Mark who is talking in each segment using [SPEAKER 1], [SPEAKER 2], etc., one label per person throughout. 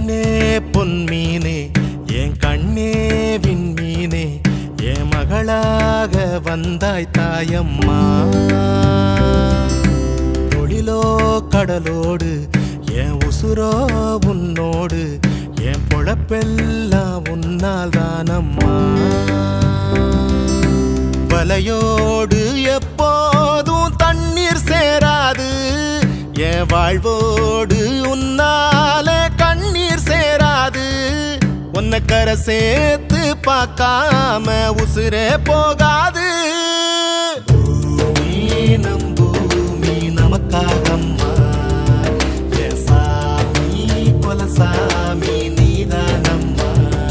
[SPEAKER 1] பொன்னே பொன்மீனே என் கண்ணே விண்மீனே என் மகளாக வந்தாய் தாயம்மா தொழிலோ கடலோடு என் உசுரோ உன்னோடு என் பொழப்பெல்லாம் உன்னால் தானம்மா வலையோடு எப்போதும் தண்ணீர் சேராது என் வாழ்வோடு உன்னால கண்ணீர் சேராது உன்னை கரை சேர்த்து பார்க்காம உசுரே போகாது பூமி நம் பூமி நமக்காகம்மா என் சாமி குலசாமி நீதானம்மா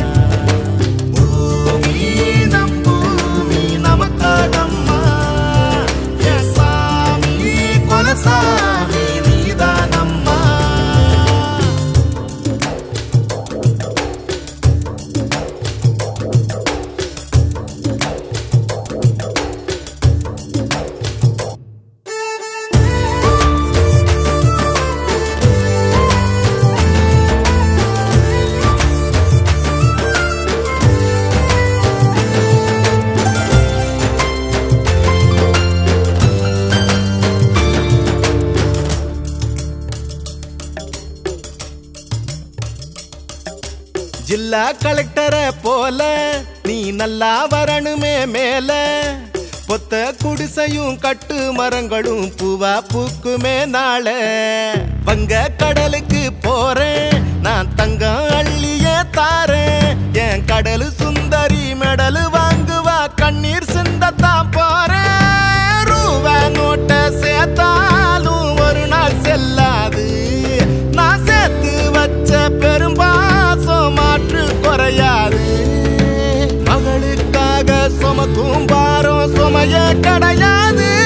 [SPEAKER 1] பூமி நம் பூமி நமக்காகம்மா என் சாமி குலசாமி நீதானம்மா ஜில்லா கலெக்டரை போல நீ நல்லா வரணுமே மேல பொத்த குடிசையும் கட்டு மரங்களும் பூவா பூக்குமே நாள வங்க கடலுக்கு போறேன் நான் தங்கம் அள்ளியே தாரேன் என் கடலு சுந்தரி மெடலு வாங்குவா கண்ணீர் சிந்தத்தான் போறேன் ரூபா நோட்டை சேர்த்தாலும் ஒரு நாள் செல்லாது நான் சேர்த்து வச்ச பெரும்பாசம் மாற்று குறையாது மகளுக்காக சுமக்கும் பாரம் சுமைய கிடையாது